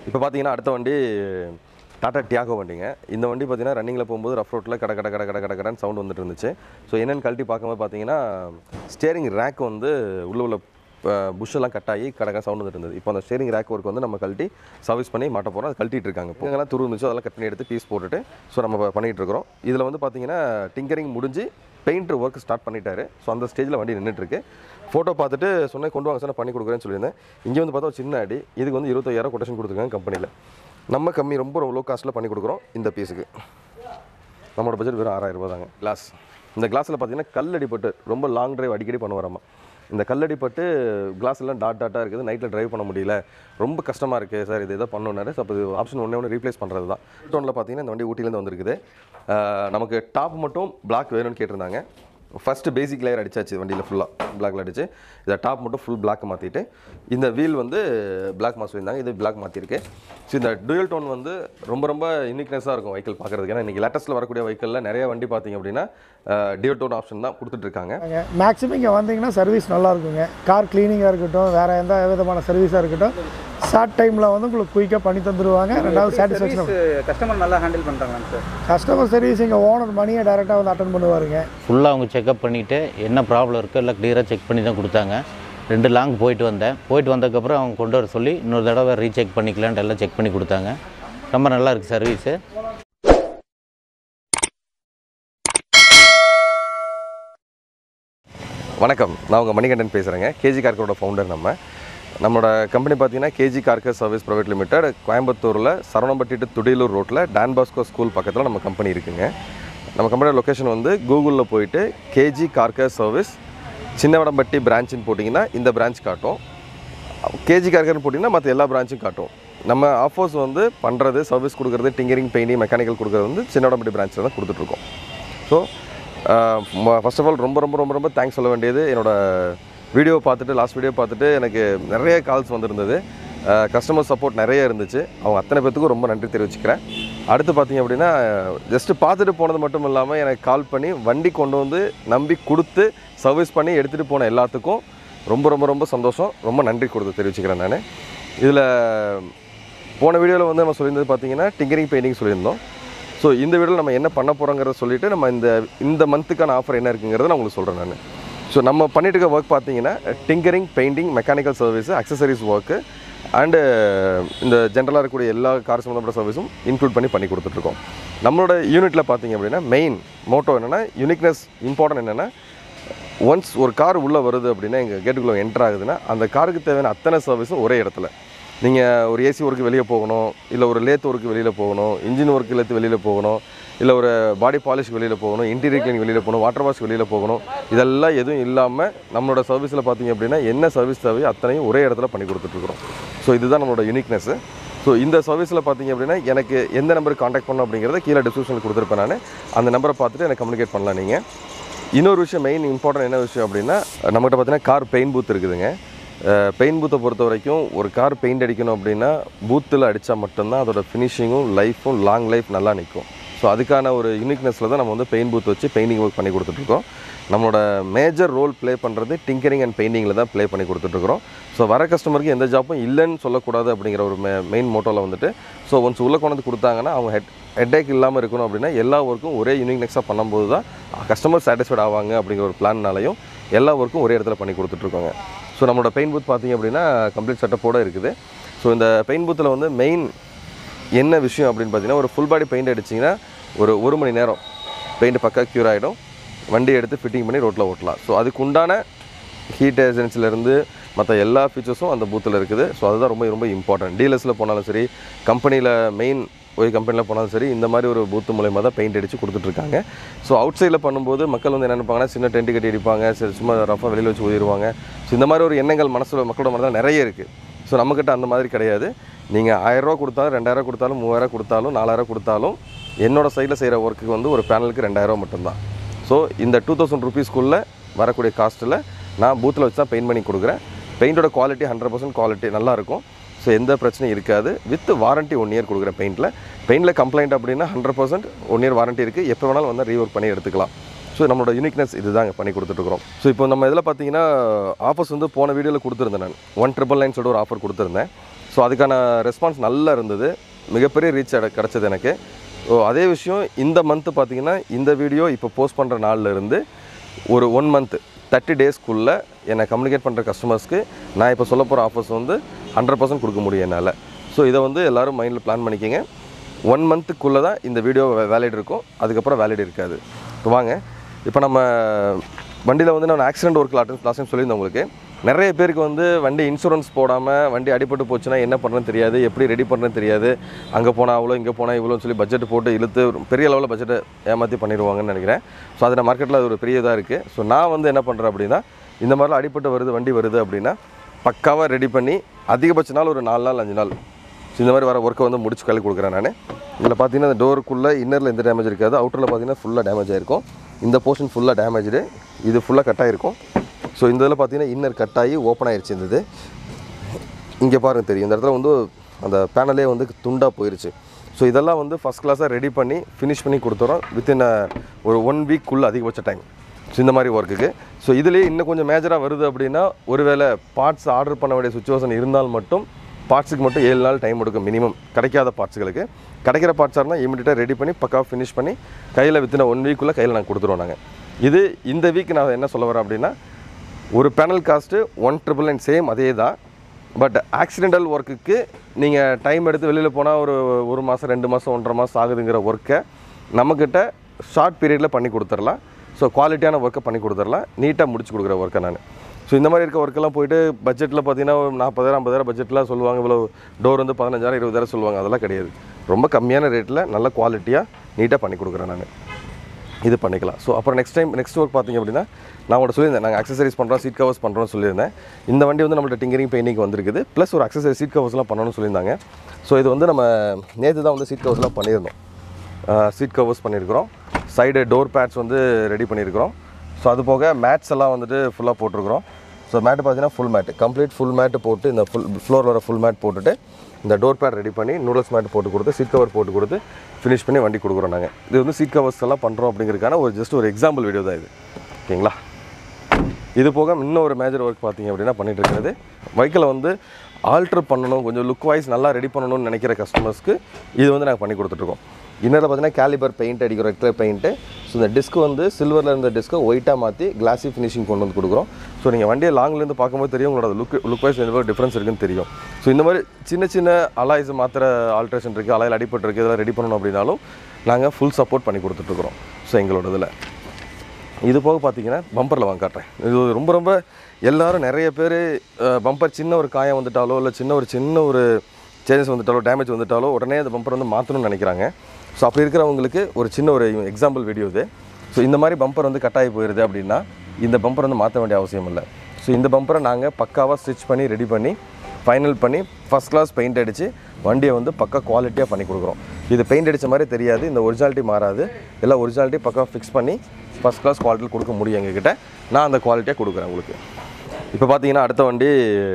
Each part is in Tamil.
இப்போ பார்த்தீங்கன்னா அடுத்த வண்டி டாடா டியாகோ வண்டிங்க இந்த வண்டி பார்த்தீங்கன்னா ரன்னிங்கில் போகும்போது ரஃப் ரோட்டில் கட கட கட கட கட கடன்னு சவுண்ட் வந்துட்டு இருந்துச்சு ஸோ என்னென்னு கழட்டி பார்க்கும்போது பார்த்தீங்கன்னா ஸ்டேரிங் ரேக் வந்து உள்ள உள்ள புஷ்ஷெல்லாம் கட் ஆகி கடக்க சவுண்ட் வந்துட்டு இருந்தது இப்போ அந்த ஸ்டேரிங் ரேக் ஒர்க் வந்து நம்ம கழட்டி சர்வீஸ் பண்ணி மாட்ட போகிறோம் அது கழட்டிட்டு இருக்காங்க இப்போ எங்கெல்லாம் துரு இருந்துச்சோ அதெல்லாம் கட் பண்ணி எடுத்து பீஸ் போட்டுட்டு ஸோ நம்ம ப- பண்ணிட்டு இருக்கிறோம் இதில் வந்து பார்த்தீங்கன்னா டிங்கரிங் முடிஞ்சு பெயிண்ட் ஒர்க் ஸ்டார்ட் பண்ணிட்டாரு ஸோ அந்த ஸ்டேஜில் வண்டி நின்றுட்டு இருக்கு ஃபோட்டோ பார்த்துட்டு சொன்னேன் கொண்டு வாங்க சொன்னால் பண்ணி கொடுக்குறேன்னு சொல்லியிருந்தேன் இங்கே வந்து பார்த்தா ஒரு சின்ன அடி இதுக்கு வந்து இருபத்தாயிரம் கொட்டேஷன் கொடுத்துருக்காங்க கம்பெனியில் நம்ம கம்மி ரொம்ப லோ காஸ்ட்டில் பண்ணி கொடுக்குறோம் இந்த பீஸுக்கு நம்மளோட பட்ஜெட் வெறும் ஆறாயிரம் ரூபாய் தாங்க கிளாஸ் இந்த கிளாஸில் பார்த்தீங்கன்னா கல்லடி பட்டு ரொம்ப லாங் டிரைவ் அடிக்கடி பண்ண வராமா இந்த கல்லடி பட்டு கிளாஸ் எல்லாம் டாட் டாட்டாக இருக்குது நைட்டில் டிரைவ் பண்ண முடியல ரொம்ப கஷ்டமாக இருக்குது சார் இது எதோ பண்ணணுன்னாரு ஸோ அப்போ இது ஆப்ஷன் ஒன்றே ஒன்று ரீப்ளேஸ் பண்ணுறது தான் டோனில் பார்த்தீங்கன்னா இந்த வண்டி ஊட்டிலேருந்து வந்திருக்குது ஆஹ் நமக்கு டாப் மட்டும் பிளாக் வேணும்னு கேட்டிருந்தாங்க ஃபஸ்ட்டு பேசிக் லேயர் அடிச்சாச்சு வண்டியில் ஃபுல்லாக பிளாக்ல அடிச்சு இதை டாப் மட்டும் ஃபுல் பிளாக் மாற்றிட்டு இந்த வீல் வந்து பிளாக் மாஸ் இருந்தாங்க இது பிளாக் மாற்றிருக்கு ஸோ இந்த டுயல் டோன் வந்து ரொம்ப ரொம்ப யூனிக்னஸாக இருக்கும் வெஹிக்கிள் பார்க்குறதுக்கு ஏன்னா இன்றைக்கி லேட்டஸ்ட்டில் வரக்கூடிய வெஹிக்கிளில் நிறைய வண்டி பார்த்தீங்க அப்படின்னா டியூல் டோன் ஆப்ஷன் தான் கொடுத்துட்ருக்காங்க மேக்ஸிமம் இங்கே வந்தீங்கன்னா சர்வீஸ் நல்லா இருக்குங்க கார் கிளீனிங்காக இருக்கட்டும் வேறு எந்த விதமான சர்வீஸாக இருக்கட்டும் ஷார்ட் டைமில் வந்து உங்களுக்கு குயிக்காக பண்ணி தந்துடுவாங்க ரெண்டாவது சாட்டிஸ்ஃபேக்ஷன் கஸ்டமர் நல்லா ஹேண்டில் பண்ணுறாங்களாங்க சார் கஸ்டமர் சர்வீஸ் இங்கே ஓனர் மணியை டேரெக்டாக வந்து அட்டன் பண்ணுவாருங்க ஃபுல்லாக அவங்க செக்அப் பண்ணிவிட்டு என்ன ப்ராப்ளம் இருக்கோ எல்லாம் கிளியராக செக் பண்ணி தான் கொடுத்தாங்க ரெண்டு லாங் போயிட்டு வந்தேன் போயிட்டு வந்ததுக்கப்புறம் அவங்க கொண்டு வர சொல்லி இன்னொரு தடவை ரீசெக் பண்ணிக்கலான்ட்டு எல்லாம் செக் பண்ணி கொடுத்தாங்க ரொம்ப நல்லா இருக்குது சர்வீஸு வணக்கம் நான் உங்கள் மணிகண்டன் பேசுகிறேங்க கேஜி கார்க்கரோட ஃபவுண்டர் நம்ம நம்மளோட கம்பெனி பார்த்தீங்கன்னா KG car care service private limited கோயம்புத்தூரில் சரவணம்பட்டி to துடியலூர் ரோட்டில் டான் பாஸ்கோ ஸ்கூல் பக்கத்தில் நம்ம கம்பெனி இருக்குங்க நம்ம கம்பெனியோட லொக்கேஷன் வந்து கூகுளில் போயிட்டு கேஜி கார்க்கர் சர்வீஸ் சின்னவடம்பட்டி பிரான்ச்சுன்னு போட்டிங்கன்னா இந்த பிரான்ச் காட்டும் கேஜி கார்கர்னு போட்டிங்கன்னா மற்ற எல்லா பிரான்ச்சும் காட்டும் நம்ம ஆஃபர்ஸ் வந்து பண்ணுறது சர்வீஸ் கொடுக்குறது டிங்கரிங் பெயிண்டிங் மெக்கானிக்கல் கொடுக்குறது வந்து சின்னவடம்பட்டி பிரான்ச்சில் தான் கொடுத்துட்ருக்கோம் ஸோ ஃபர்ஸ்ட் ஆஃப் ஆல் ரொம்ப ரொம்ப ரொம்ப ரொம்ப தேங்க்ஸ் சொல்ல வேண்டியது என்னோட வீடியோ பார்த்துட்டு லாஸ்ட் வீடியோ பார்த்துட்டு எனக்கு நிறைய கால்ஸ் வந்திருந்தது கஸ்டமர் சப்போர்ட் நிறைய இருந்துச்சு அவங்க அத்தனை பேத்துக்கும் ரொம்ப நன்றி தெரிவிச்சுக்கிறேன் அடுத்து பார்த்தீங்க அப்படின்னா ஜஸ்ட்டு பார்த்துட்டு போனது மட்டும் இல்லாமல் எனக்கு கால் பண்ணி வண்டி கொண்டு வந்து நம்பி கொடுத்து சர்வீஸ் பண்ணி எடுத்துகிட்டு போன எல்லாத்துக்கும் ரொம்ப ரொம்ப ரொம்ப சந்தோஷம் ரொம்ப நன்றி கொடுத்து தெரிவிச்சுக்கிறேன் நான் இதில் போன வீடியோவில் வந்து நம்ம சொல்லியிருந்தது பார்த்தீங்கன்னா டிங்கரிங் பெயிண்டிங் சொல்லியிருந்தோம் ஸோ இந்த வீடியோவில் நம்ம என்ன பண்ண போகிறோங்கிறத சொல்லிட்டு நம்ம இந்த இந்த மந்த்துக்கான ஆஃபர் என்ன இருக்குங்கிறத நான் உங்களுக்கு சொல்கிறேன் நான் ஸோ நம்ம பண்ணிட்டு இருக்க ஒர்க் பார்த்தீங்கன்னா tinkering painting mechanical service accessories work and இந்த ஜென்ரலாக இருக்கக்கூடிய எல்லா கார் சம்மந்தப்பட்ட சர்வீஸும் இன்க்ளூட் பண்ணி பண்ணி கொடுத்துட்ருக்கோம் நம்மளோட யூனிட்டில் பார்த்தீங்க அப்படின்னா மெயின் மோட்டோ என்னென்னா யூனிக்னஸ் இம்பார்ட்டன்ட் என்னென்னா ஒன்ஸ் ஒரு கார் உள்ளே வருது அப்படின்னா எங்கள் கேட்டுக்குள்ளே என்டர் ஆகுதுன்னா அந்த காருக்கு தேவையான அத்தனை சர்வீஸும் ஒரே இடத்துல நீங்கள் ஒரு ஏசி ஒர்க்கு வெளியே போகணும் இல்லை ஒரு லேத் ஒர்க்கு வெளியில் போகணும் இன்ஜின் ஒர்க்கு லேத்து வெளியில் போகணும் இல்லை ஒரு பாடி பாலிஷ்க்கு வெளியில் போகணும் இன்டீரியர் கிளீனிங் வெளியில் போகணும் வாட்டர் வாஷ் வெளியில் போகணும் இதெல்லாம் எதுவும் இல்லாமல் நம்மளோட சர்வீஸில் பார்த்தீங்க அப்படின்னா என்ன சர்வீஸ் தேவையோ அத்தனையும் ஒரே இடத்துல பண்ணி கொடுத்துட்ருக்குறோம் ஸோ இதுதான் நம்மளோட யூனிக்னஸ்ஸு ஸோ இந்த சர்வீஸில் பார்த்தீங்க அப்படின்னா எனக்கு எந்த நம்பருக்கு காண்டாக்ட் பண்ணணும் அப்படிங்கிறத கீழே டிஸ்கிரிப்ஷனில் கொடுத்துருப்பேன் நான் அந்த நம்பரை பார்த்துட்டு எனக்கு கம்யூனிகேட் பண்ணலாம் நீங்கள் இன்னொரு விஷயம் மெயின் இம்பார்ட்டன்ட் என்ன விஷயம் அப்படின்னா நம்மகிட்ட பார்த்தீங்கன்னா கார் பெயிண்ட் பூத் இருக்குதுங்க பெயிண்ட் பூத்தை பொறுத்த வரைக்கும் ஒரு கார் பெயிண்ட் அடிக்கணும் அப்படின்னா பூத்தில் அடித்தா மட்டும்தான் அதோட ஃபினிஷிங்கும் லைஃப்பும் லாங் லைஃப் நல்லா நிற்கும் ஸோ அதுக்கான ஒரு யூனிக்னஸில் தான் நம்ம வந்து பெயிண்ட் பூத் வச்சு பெயிண்டிங் ஒர்க் பண்ணி கொடுத்துட்ருக்கோம் நம்மளோட மேஜர் ரோல் ப்ளே பண்ணுறது டிங்கரிங் அண்ட் பெயிண்டிங்கில் தான் ப்ளே பண்ணி கொடுத்துட்ருக்குறோம் ஸோ வர கஸ்டமருக்கு எந்த ஜாப்பும் இல்லைன்னு சொல்லக்கூடாது அப்படிங்கிற ஒரு மெ மெயின் மோட்டோவில் வந்துட்டு ஸோ ஒன்ஸ் உள்ளே கொண்டு வந்து கொடுத்தாங்கன்னா அவங்க ஹெட் ஹெட்டேக் இல்லாமல் இருக்கணும் அப்படின்னா எல்லா ஒர்க்கும் ஒரே யூனிக்னெக்ஸாக பண்ணும்போது தான் கஸ்டமர் சாட்டிஸ்ஃபைட் ஆவாங்க அப்படிங்கிற ஒரு பிளான்னாலையும் எல்லா ஒர்க்கும் ஒரே இடத்துல பண்ணி கொடுத்துட்ருக்கோங்க ஸோ நம்மளோட பெயிண்ட் பூத் பார்த்தீங்க அப்படின்னா கம்ப்ளீட் செட்டப்போடு இருக்குது ஸோ இந்த பெயிண்ட் பூத்தில் வந்து மெயின் என்ன விஷயம் அப்படின்னு பார்த்தீங்கன்னா ஒரு ஃபுல் பாடி பெயிண்ட் அடிச்சிங்கன்னா ஒரு ஒரு மணி நேரம் பெயிண்ட் பக்கா க்யூர் ஆகிடும் வண்டி எடுத்து ஃபிட்டிங் பண்ணி ரோட்டில் ஓட்டலாம் ஸோ அதுக்கு உண்டான ஹீட் ஏஜென்சிலேருந்து மற்ற எல்லா ஃபீச்சர்ஸும் அந்த பூத்தில் இருக்குது ஸோ அதுதான் ரொம்ப ரொம்ப இம்பார்ட்டன்ட் டீலர்ஸில் போனாலும் சரி கம்பெனியில் மெயின் ஒரு கம்பெனியில் போனாலும் சரி இந்த மாதிரி ஒரு பூத்து மூலயமா தான் பெயிண்ட் அடித்து கொடுத்துட்ருக்காங்க ஸோ அவுட் சைடில் பண்ணும்போது மக்கள் வந்து என்ன நினைப்பாங்கன்னா சின்ன டென்ட் கட்டி அடிப்பாங்க சரி சும்மா ரஃபாக வெளியில் வச்சு ஊதிடுவாங்க ஸோ இந்த மாதிரி ஒரு எண்ணங்கள் மனசில் மக்களோட மனதில் நிறைய இருக்குது ஸோ நம்மக்கிட்ட அந்த மாதிரி கிடையாது நீங்கள் ஆயிரரூவா கொடுத்தாலும் ரெண்டாயிரம் கொடுத்தாலும் மூவாயிரம் கொடுத்தாலும் நாலாயிரம் கொடுத்தாலும் என்னோட சைடில் செய்கிற ஒர்க்குக்கு வந்து ஒரு பேனலுக்கு ரெண்டாயிரம் மட்டும்தான் ஸோ இந்த டூ தௌசண்ட் ருபீஸ்க்குள்ளே வரக்கூடிய காஸ்ட்டில் நான் பூத்தில் வச்சு தான் பெயிண்ட் பண்ணி கொடுக்குறேன் பெயிண்டோட குவாலிட்டி ஹண்ட்ரட் பர்சன்ட் குவாலிட்டி நல்லாயிருக்கும் ஸோ எந்த பிரச்சனையும் இருக்காது வித் வாரண்ட்டி ஒன் இயர் கொடுக்குறேன் பெயிண்டில் பெயிண்டில் கம்ப்ளைண்ட் அப்படின்னா hundred percent one year warranty இருக்குது எப்போ வேணாலும் வந்து ரீஒர்க் பண்ணி எடுத்துக்கலாம் ஸோ நம்மளோட யூனிக்னஸ் இதுதாங்க பண்ணி கொடுத்துட்ருக்குறோம் ஸோ இப்போ நம்ம இதில் பார்த்தீங்கன்னா ஆஃபர்ஸ் வந்து போன வீடியோவில் கொடுத்துருந்தேன் நான் ஒன் ட்ரிபிள் நைன் சொல்லிட்டு ஒரு ஆஃபர் கொடுத்துருந்தேன் ஸோ அதுக்கான ரெஸ்பான்ஸ் நல்லா இருந்தது மிகப்பெரிய ரீச் கிடச்சது எனக்கு ஸோ அதே விஷயம் இந்த மந்த்து பார்த்தீங்கன்னா இந்த வீடியோ இப்போ போஸ்ட் பண்ணுற நாள்ல இருந்து ஒரு ஒன் மந்த் தேர்ட்டி டேஸ்க்குள்ளே என்னை கம்யூனிகேட் பண்ணுற கஸ்டமர்ஸ்க்கு நான் இப்போ சொல்ல போகிற ஆஃபர்ஸ் வந்து ஹண்ட்ரட் பர்சன்ட் கொடுக்க முடியும் என்னால் ஸோ இதை வந்து எல்லோரும் மைண்டில் பிளான் பண்ணிக்கங்க ஒன் மந்த்துக்குள்ளே தான் இந்த வீடியோ வேலிட் இருக்கும் அதுக்கப்புறம் வேலிட் இருக்காது இப்போ வாங்க இப்போ நம்ம வண்டியில் வந்து நான் ஆக்சிடென்ட் ஒர்க் லாஸ்ட் டைம் சொல்லியிருந்தேன் உங்களுக்கு நிறைய பேருக்கு வந்து வண்டி இன்சூரன்ஸ் போடாமல் வண்டி அடிபட்டு போச்சுன்னா என்ன பண்ணுறதுன்னு தெரியாது எப்படி ரெடி பண்ணுறதுன்னு தெரியாது அங்கே போனால் அவ்வளோ இங்கே போனால் இவ்வளோன்னு சொல்லி பட்ஜெட் போட்டு இழுத்து பெரிய லெவலில் பட்ஜெட்டை ஏமாற்றி பண்ணிடுவாங்கன்னு நினைக்கிறேன் ஸோ அதில் மார்க்கெட்டில் அது ஒரு பெரிய இதாக இருக்குது ஸோ நான் வந்து என்ன பண்ணுறேன் அப்படின்னா இந்த மாதிரிலாம் அடிபட்டு வருது வண்டி வருது அப்படின்னா பக்காவாக ரெடி பண்ணி அதிகபட்ச நாள் ஒரு நாலு நாள் அஞ்சு நாள் ஸோ இந்த மாதிரி வர ஒர்க்கை வந்து முடிச்சு கழி கொடுக்குறேன் நான் இதில் பார்த்தீங்கன்னா இந்த டோருக்குள்ளே இன்னரில் எந்த டேமேஜ் இருக்காது அவுட்டரில் பார்த்தீங்கன்னா ஃபுல்லாக டேமேஜ் ஆயிருக்கும் இந்த போர்ஷன் ஃபுல்லாக டேமேஜ்டு இது ஃபுல்லாக கட் ஆயிருக்கும் ஸோ இந்த இதில் பார்த்தீங்கன்னா இன்னர் கட் ஆகி ஓப்பன் ஆயிருச்சு இந்த இது இங்கே பாருங்க தெரியும் இந்த இடத்துல வந்து அந்த பேனலே வந்து துண்டாக போயிருச்சு ஸோ இதெல்லாம் வந்து ஃபஸ்ட் கிளாஸாக ரெடி பண்ணி ஃபினிஷ் பண்ணி கொடுத்துறோம் வித்தின் ஒரு ஒன் வீக்குள்ளே அதிகபட்ச டைம் ஸோ இந்த மாதிரி ஒர்க்குக்கு ஸோ இதுலேயே இன்னும் கொஞ்சம் மேஜராக வருது அப்படின்னா ஒருவேளை பார்ட்ஸ் ஆர்டர் பண்ண வேண்டிய சுச்சுவேஷன் இருந்தால் மட்டும் பார்ட்ஸுக்கு மட்டும் ஏழு நாள் டைம் எடுக்கும் மினிமம் கிடைக்காத பார்ட்ஸுகளுக்கு கிடைக்கிற பார்ட்ஸாக இருந்தால் இமீடியட்டாக ரெடி பண்ணி பக்காவாக ஃபினிஷ் பண்ணி கையில் வித்தின் ஒன் வீக்குள்ளே கையில் நாங்கள் கொடுத்துருவோம் நாங்கள் இது இந்த வீக் நான் என்ன சொல்ல வரேன் அப்படின்னா ஒரு panel cost one triple nine same அதே தான் பட் ஆக்சிடென்டல் ஒர்க்குக்கு நீங்கள் டைம் எடுத்து வெளியில் போனால் ஒரு ஒரு மாதம் ரெண்டு மாதம் ஒன்றரை மாதம் ஆகுதுங்கிற ஒர்க்கை நம்மக்கிட்ட ஷார்ட் பீரியடில் பண்ணி கொடுத்துடலாம் ஸோ குவாலிட்டியான ஒர்க்கை பண்ணி கொடுத்துடலாம் நீட்டாக முடிச்சு கொடுக்குற ஒர்க்கை நான் ஸோ இந்த மாதிரி இருக்க ஒர்க்கெல்லாம் போயிட்டு பட்ஜெட்டில் பார்த்தீங்கன்னா ஒரு நாற்பதாயிரம் ஐம்பதாயிரம் பட்ஜெட்லாம் சொல்லுவாங்க இவ்வளோ டோர் வந்து பதினஞ்சாயிரம் இருபதாயிரம் சொல்லுவாங்க அதெல்லாம் கிடையாது ரொம்ப கம்மியான ரேட்டில் நல்ல குவாலிட்டியாக நீட்டாக பண்ணி கொடுக்குறேன் நான் இது பண்ணிக்கலாம் ஸோ அப்புறம் நெக்ஸ்ட் டைம் நெக்ஸ்ட் ஒர்க் பார்த்தீங்க அப்படின்னா நான் உங்கள்ட்ட சொல்லியிருந்தேன் நாங்கள் அக்சசரிஸ் பண்ணுறோம் சீட் கவர்ஸ் பண்ணுறோம்னு சொல்லியிருந்தேன் இந்த வண்டி வந்து நம்மள்ட்ட டிங்கரிங் பெயிண்டிங் வந்திருக்குது ப்ளஸ் ஒரு அக்சசரி சீட் கவர்ஸ்லாம் பண்ணணும்னு சொல்லியிருந்தாங்க ஸோ இது வந்து நம்ம நேற்று தான் வந்து சீட் கவர்ஸ்லாம் பண்ணியிருந்தோம் சீட் கவர்ஸ் பண்ணியிருக்கிறோம் சைடு டோர் பேட்ஸ் வந்து ரெடி பண்ணியிருக்கிறோம் ஸோ அது போக மேட்ஸ் எல்லாம் வந்துட்டு ஃபுல்லாக போட்டிருக்கிறோம் ஸோ மேட்டு பார்த்தீங்கன்னா full mat complete full mat போட்டு இந்த ஃபுல் ஃப்ளோர் வர ஃபுல் மேட் போட்டுட்டு இந்த டோர் பேட் ரெடி பண்ணி நூடுல்ஸ் மேட் போட்டு கொடுத்து சீட் கவர் போட்டு கொடுத்து ஃபினிஷ் பண்ணி வண்டி கொடுக்குறோம் நாங்கள் இது வந்து சீட் கவர்ஸ் எல்லாம் பண்ணுறோம் அப்படிங்கிறதுக்கான ஒரு ஜஸ்ட் ஒரு எக்ஸாம்பிள் வீடியோ தான் இது ஓகேங்களா இது போக இன்னும் ஒரு மேஜர் ஒர்க் பார்த்தீங்க அப்படின்னா பண்ணிட்டு இருக்கிறது வெஹிக்கிளை வந்து ஆல்டர் பண்ணணும் கொஞ்சம் லுக் வைஸ் நல்லா ரெடி பண்ணணும்னு நினைக்கிற கஸ்டமர்ஸ்க்கு இது வந்து நாங்கள் பண்ணி கொடுத்துட்ருக்கோம் இன்னரில் பார்த்தீங்கன்னா கேலிபர் பெயிண்ட் அடிக்கிற ரெக்டர் பெயிண்ட்டு ஸோ இந்த டிஸ்க் வந்து சில்வரில் இருந்த டிஸ்க்கை ஒயிட்டாக மாற்றி கிளாஸி ஃபினிஷிங் கொண்டு வந்து கொடுக்குறோம் ஸோ நீங்கள் வண்டியை லாங்லேருந்து பார்க்கும்போது தெரியும் உங்களோட லுக் லுக் வைஸ் எந்த டிஃப்ரென்ஸ் இருக்குன்னு தெரியும் ஸோ இந்த மாதிரி சின்ன சின்ன அலாய்ஸ் மாத்திர ஆல்ட்ரேஷன் இருக்குது அலையில் அடிபட்டு இருக்குது இதெல்லாம் ரெடி பண்ணணும் அப்படின்னாலும் நாங்கள் ஃபுல் சப்போர்ட் பண்ணி கொடுத்துட்ருக்குறோம் ஸோ எங்களோட இதில் இது போக பார்த்தீங்கன்னா பம்பரில் வாங்க காட்டுறேன் இது ரொம்ப ரொம்ப எல்லாரும் நிறைய பேர் பம்பர் சின்ன ஒரு காயம் வந்துட்டாலோ இல்லை சின்ன ஒரு சின்ன ஒரு சேஞ்சஸ் வந்துட்டாலோ டேமேஜ் வந்துட்டாலோ உடனே அந்த பம்பர் வந்து மாற்றணும்னு நினைக்கிறாங்க ஸோ அப்படி இருக்கிறவங்களுக்கு ஒரு சின்ன ஒரு எக்ஸாம்பிள் வீடியோ இது ஸோ இந்த மாதிரி பம்பர் வந்து கட்டாயி போயிடுது அப்படின்னா இந்த பம்பர் வந்து மாற்ற வேண்டிய அவசியம் இல்லை ஸோ இந்த பம்பரை நாங்கள் பக்காவாக ஸ்டிச் பண்ணி ரெடி பண்ணி ஃபைனல் பண்ணி ஃபஸ்ட் கிளாஸ் பெயிண்ட் அடித்து வண்டியை வந்து பக்கா குவாலிட்டியாக பண்ணி கொடுக்குறோம் இது பெயிண்ட் அடித்த மாதிரி தெரியாது இந்த ஒரிஜினாலிட்டி மாறாது எல்லாம் ஒரிஜினாலிட்டி பக்கா ஃபிக்ஸ் பண்ணி ஃபஸ்ட் கிளாஸ் குவாலிட்டியில் கொடுக்க முடியும் எங்ககிட்ட நான் அந்த குவாலிட்டியாக கொடுக்குறேன் உங்களுக்கு இப்போ பார்த்தீங்கன்னா அடுத்த வண்டி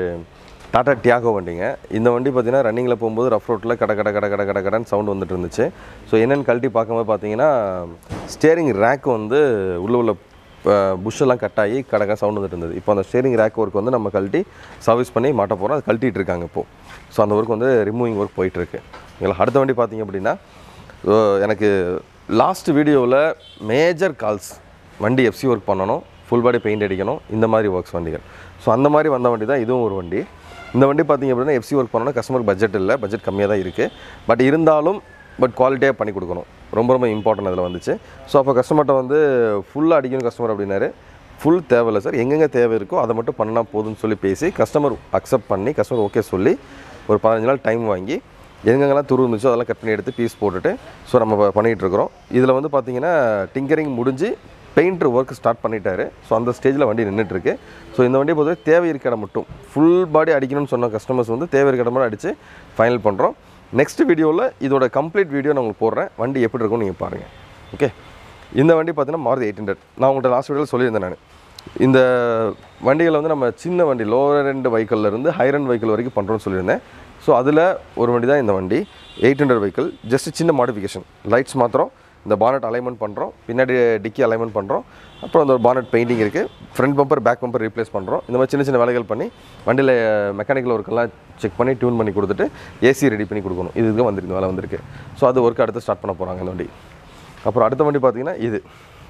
டாடா டியாகோ வண்டிங்க இந்த வண்டி பார்த்தீங்கன்னா ரன்னிங்கில் போகும்போது ரஃப் ரோட்டில் கட கட கட கட கட கடன்னு சவுண்ட் வந்துட்டு இருந்துச்சு ஸோ என்னென்னு கழட்டி பார்க்கும்போது பார்த்தீங்கன்னா ஸ்டேரிங் ரேக் வந்து உள்ள உள்ள புஷ்ஷெல்லாம் கட் ஆகி கடக்க சவுண்ட் வந்துட்டு இருந்தது இப்போ அந்த ஸ்டேரிங் ரேக் ஒர்க் வந்து நம்ம கழட்டி சர்வீஸ் பண்ணி மாட்ட போகிறோம் அது கழட்டிட்டு இருக்காங்க இப்போது ஸோ அந்த ஒர்க் வந்து ரிமூவிங் ஒர்க் போயிட்டுருக்கு ஓகேங்களா அடுத்த வண்டி பார்த்தீங்க அப்படின்னா so எனக்கு லாஸ்ட் வீடியோவில் மேஜர் கால்ஸ் வண்டி எஃப்சி ஒர்க் பண்ணணும் ஃபுல் பாடி பெயிண்ட் அடிக்கணும் இந்த மாதிரி ஒர்க்ஸ் வண்டிகள் ஸோ அந்த மாதிரி வந்த வண்டி தான் இதுவும் ஒரு வண்டி இந்த வண்டி பார்த்தீங்க அப்படின்னா எஃப்சி ஒர்க் பண்ணணும் கஸ்டமருக்கு பட்ஜெட் இல்லை பட்ஜெட் கம்மியாக தான் இருக்குது பட் இருந்தாலும் பட் குவாலிட்டியாக பண்ணி கொடுக்கணும் ரொம்ப ரொம்ப இம்பார்ட்டன்ட் அதில் வந்துச்சு ஸோ அப்போ கஸ்டமர்கிட்ட வந்து ஃபுல்லாக அடிக்கணும் கஸ்டமர் அப்படின்னாரு ஃபுல் தேவையில்லை சார் எங்கெங்கே தேவை இருக்கோ அதை மட்டும் பண்ணால் போதும்னு சொல்லி பேசி கஸ்டமர் அக்செப்ட் பண்ணி கஸ்டமர் ஓகே சொல்லி ஒரு பதினஞ்சு நாள் டைம் வாங்கி எங்கெங்கெல்லாம் துரு இருந்துச்சோ அதெல்லாம் கட் பண்ணி எடுத்து பீஸ் போட்டுட்டு ஸோ நம்ம ப- பண்ணிட்டு இருக்கிறோம் இதில் வந்து பார்த்தீங்கன்னா டிங்கரிங் முடிஞ்சு பெயிண்டர் ஒர்க் ஸ்டார்ட் பண்ணிட்டாரு ஸோ அந்த ஸ்டேஜில் வண்டி நின்றுட்டுருக்கு ஸோ இந்த வண்டியை பொறுத்தவரை தேவை இருக்க இடம் மட்டும் ஃபுல் பாடி அடிக்கணும்னு சொன்ன கஸ்டமர்ஸ் வந்து தேவை இருக்க இடம் மட்டும் அடித்து ஃபைனல் பண்ணுறோம் நெக்ஸ்ட் வீடியோவில் இதோட கம்ப்ளீட் வீடியோ நான் உங்களுக்கு போடுறேன் வண்டி எப்படி இருக்கும்னு நீங்கள் பாருங்கள் ஓகே இந்த வண்டி பார்த்தீங்கன்னா மாருதி எயிட் ஹண்ட்ரட் நான் உங்கள்கிட்ட லாஸ்ட் வீடியோவில் சொல்லியிருந்தேன் நான் இந்த வண்டிகளை வந்து நம்ம சின்ன வண்டி லோவர் ரெண்டு இருந்து ஹையர் end வெஹிக்கிள் வரைக்கும் பண்ணுறோம்னு சொல்லியிருந்தேன் ஸோ அதில் ஒரு வண்டி தான் இந்த வண்டி எயிட் ஹண்ட்ரட் வெஹிக்கிள் ஜஸ்ட் சின்ன மாடிஃபிகேஷன் லைட்ஸ் மாத்திரம் இந்த பானட் அலைன்மெண்ட் பண்ணுறோம் பின்னாடி டிக்கி அலைன்மெண்ட் பண்ணுறோம் அப்புறம் அந்த பானட் பெயிண்டிங் இருக்குது front bumper back bumper replace பண்ணுறோம் இந்த மாதிரி சின்ன சின்ன வேலைகள் பண்ணி வண்டியில் மெக்கானிக்கல் ஒர்க்கெல்லாம் செக் பண்ணி டியூன் பண்ணி கொடுத்துட்டு ஏசி ரெடி பண்ணி கொடுக்கணும் இதுக்கு வந்திருக்கு வேலை வந்திருக்கு ஸோ அது ஒர்க் அடுத்து ஸ்டார்ட் பண்ண போகிறாங்க இந்த வண்டி அப்புறம் அடுத்த வண்டி பார்த்தீங்கன்னா இது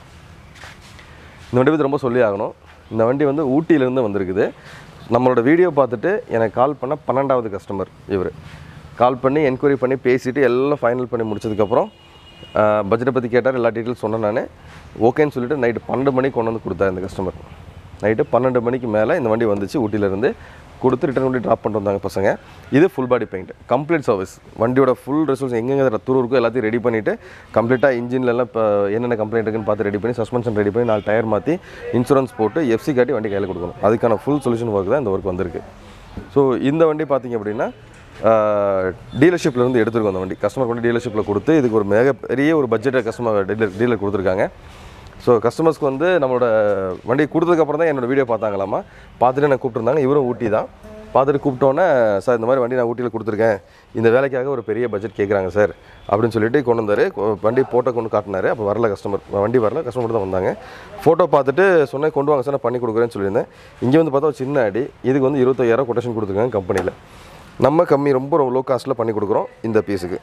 இந்த வண்டி பற்றி ரொம்ப சொல்லி ஆகணும் இந்த வண்டி வந்து ஊட்டியிலேருந்து வந்திருக்குது நம்மளோட வீடியோ பார்த்துட்டு எனக்கு கால் பண்ண பன்னெண்டாவது கஸ்டமர் இவர் கால் பண்ணி என்கொயரி பண்ணி பேசிட்டு எல்லாம் ஃபைனல் பண்ணி முடிச்சதுக்கப்புறம் பட்ஜெட்டை பற்றி கேட்டார் எல்லா டீட்டெயில்ஸ் சொன்னேன் நான் ஓகேன்னு சொல்லிட்டு நைட்டு பன்னெண்டு மணிக்கு கொண்டு வந்து கொடுத்தாரு இந்த கஸ்டமர் நைட்டு பன்னெண்டு மணிக்கு மேலே இந்த வண்டி வந்துச்சு ஊட்டியிலேருந்து கொடுத்து ரிட்டர்ன் பண்ணி ட்ராப் பண்ணிட்டு வந்தாங்க பசங்க இது full body paint complete service வண்டியோட ஃபுல் ரிசல்ட்ஸ் எங்கெங்கே துரு இருக்கோ எல்லாத்தையும் ரெடி பண்ணிவிட்டு கம்ப்ளீட்டாக இன்ஜின்லலாம் இப்போ என்னென்ன கம்ப்ளைண்ட் இருக்குன்னு பார்த்து ரெடி பண்ணி சஸ்பென்ஷன் ரெடி பண்ணி நாலு டயர் மாற்றி இன்சூரன்ஸ் போட்டு எஃப்சி காட்டி வண்டி கையில் கொடுக்கணும் அதுக்கான ஃபுல் சொல்யூஷன் ஒர்க் தான் இந்த ஒர்க் வந்திருக்கு ஸோ இந்த வண்டி பார்த்தீங்க அப்படின்னா டீலர்ஷிப்லேருந்து எடுத்துருக்கோம் அந்த வண்டி கஸ்டமர் கொண்டு டீலர்ஷிப்பில் கொடுத்து இதுக்கு ஒரு மிகப்பெரிய ஒரு பட்ஜெட்டை கஸ்டமர் டீலர் டீலர் கொடுத்துருக்காங்க ஸோ கஸ்டமர்ஸ்க்கு வந்து நம்மளோட வண்டி கொடுத்ததுக்கப்புறம் தான் என்னோட வீடியோ பார்த்தாங்களாமா பார்த்துட்டு எனக்கு கூப்பிட்டுருந்தாங்க இவரும் ஊட்டி தான் பார்த்துட்டு கூப்பிட்டோன்னே சார் இந்த மாதிரி வண்டி நான் ஊட்டியில் கொடுத்துருக்கேன் இந்த வேலைக்காக ஒரு பெரிய பட்ஜெட் கேட்குறாங்க சார் அப்படின்னு சொல்லிட்டு கொண்டு வந்தார் கொ- வண்டி ஃபோட்டோ கொண்டு காட்டினாரு அப்போ வரல கஸ்டமர் வண்டி வரல கஸ்டமர் தான் வந்தாங்க ஃபோட்டோ பார்த்துட்டு சொன்னேன் கொண்டு வாங்க சார் நான் பண்ணி கொடுக்குறேன்னு சொல்லியிருந்தேன் இங்கே வந்து பார்த்தா ஒரு சின்ன அடி இதுக்கு வந்து இருபத்தாயிரம் கொட்டேஷன் கொடுத்துருக்காங்க கம்பெனியில் நம்ம கம்மி ரொம்ப லோ காஸ்ட்டில் பண்ணி கொடுக்குறோம் இந்த பீஸுக்கு